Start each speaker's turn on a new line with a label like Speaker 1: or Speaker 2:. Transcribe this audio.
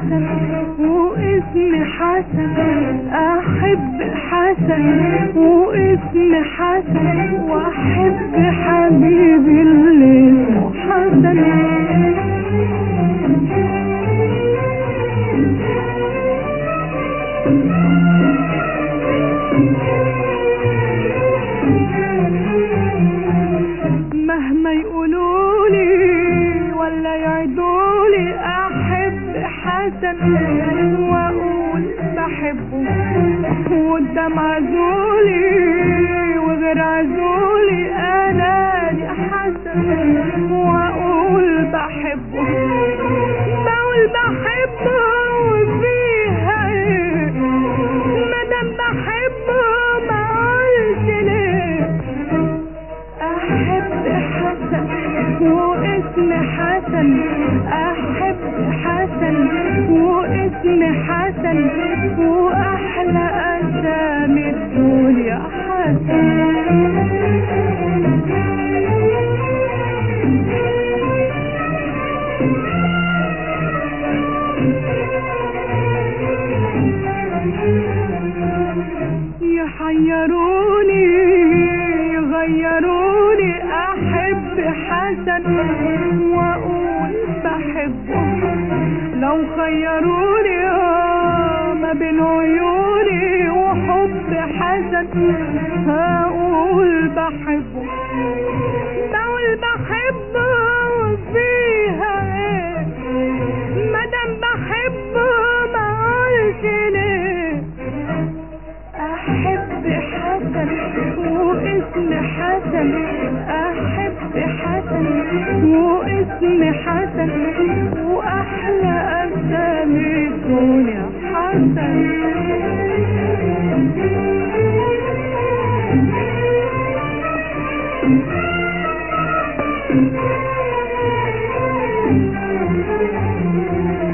Speaker 1: حسن واسم حسن احب حسن واسم حسن واحب حبيبي اللي اسمه حسن مهما يقولولي ولا يعدولي احب حسن واقول بحبه قدام عزولي وغير عزولي انا دي حسن واقول بحبه بقول بحبه وفيها ايه مادام بحبه ما قلت ليه احب حسن واسم حسن احب حسن واسم حسن واحلى اسامي الدنيا حسن يحيروني يغيروني احب حسن واقول بحبه لو خيروني آه ما بين عيوني وحب حسن هقول بحبه بقول بحبه وفيها ايه مادام بحبه ما قلت ليه احب حسن واسم حسن احب حسن واسم حسن واحلى اسامي الدنيا حسن